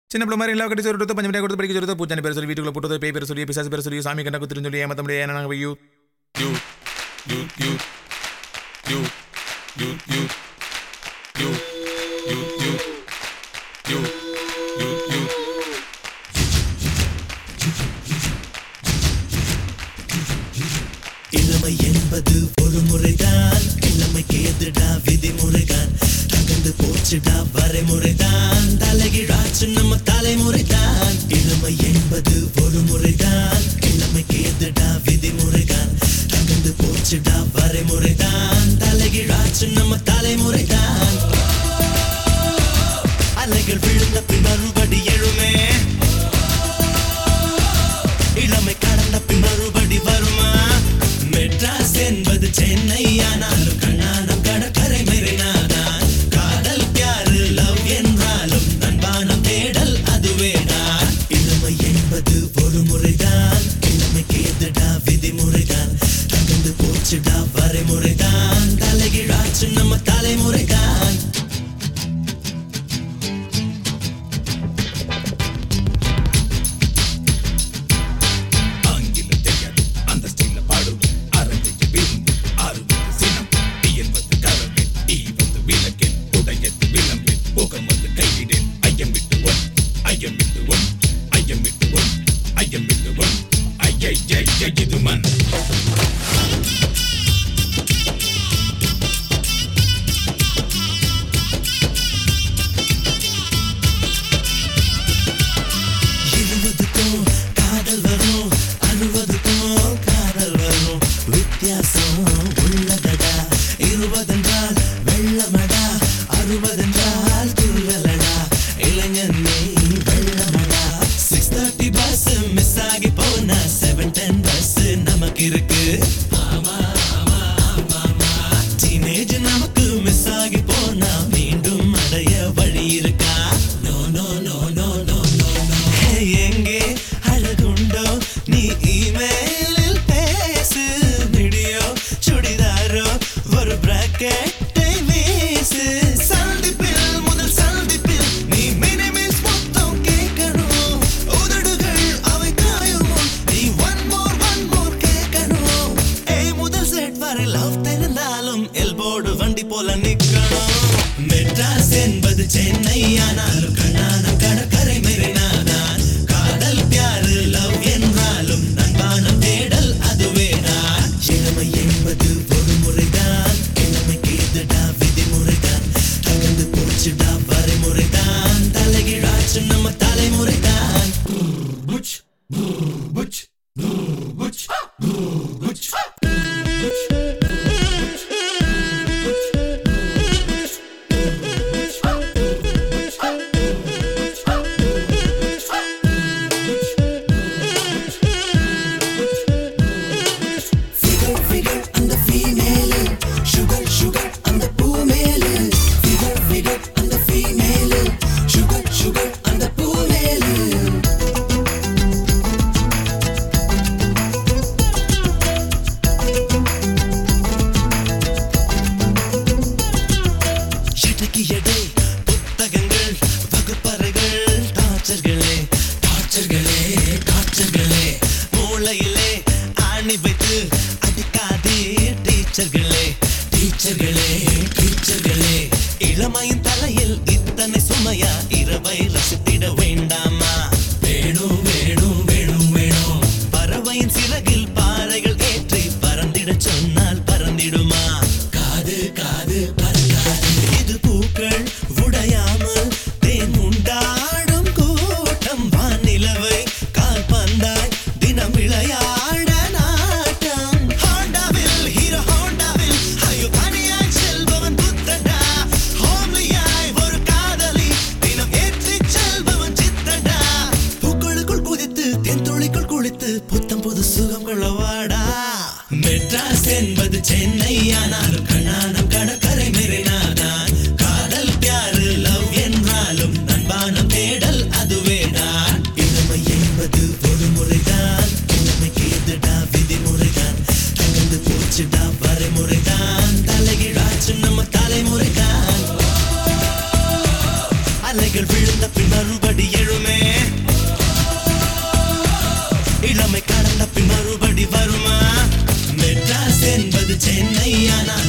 சின்ன பிள்ளை மாதிரி எல்லாம் கட்டி சொல்லிட்டு பஞ்சு மணி கொடுத்து படிக்க சொல்லிட்டு பூச்சானி பேர் சொல்லி வீட்டுக்குள்ள போட்டு பேய் பேர் சொல்லி பிசாசு பேர் சொல்லி சாமி கண்ணா குத்துட்டு சொல்லி ஏமாத்த முடியாது ஏன்னா நாங்கள் யூ யூ யூ யூ யூ யூ யூ யூ யூ யூ யூ யூ யூ இளமை என்பது ஒரு முறைதான் இளமைக்கு எதிர்டா விதிமுறைதான் தகந்து போச்சுடா வரைமுறைதான் தலைகீழாச்சு நம்ம தலைமுறைதான் இளமை என்பது ஒரு முறைதான் இளமைக்கு எதிர்டா விதிமுறைதான் தகந்து போச்சுடா வரைமுறைதான் தலைகீழாச்சு நம்ம தலைமுறைதான் அலைகள் விழுந்த பின் மறுபடி எழுமே இளமை கடந்த பின் மறுபடி வருமா மெட்ராஸ் என்பது சென்னை ஆனாலும் கண்ணானம் கடற்கரை மெரினாதான் காதல் பியாரு லவ் என்றாலும் நண்பானம் தேடல் அதுவேதான் இளமை என்பது ஒரு முறைதான் இளமைக்கு எதிர்டா விதிமுறைதான் தகுந்து போச்சுடா வரைமுறைதான் தலைகீழாச்சு நம்ம தலைமுறை சென்னை ஆனாலும்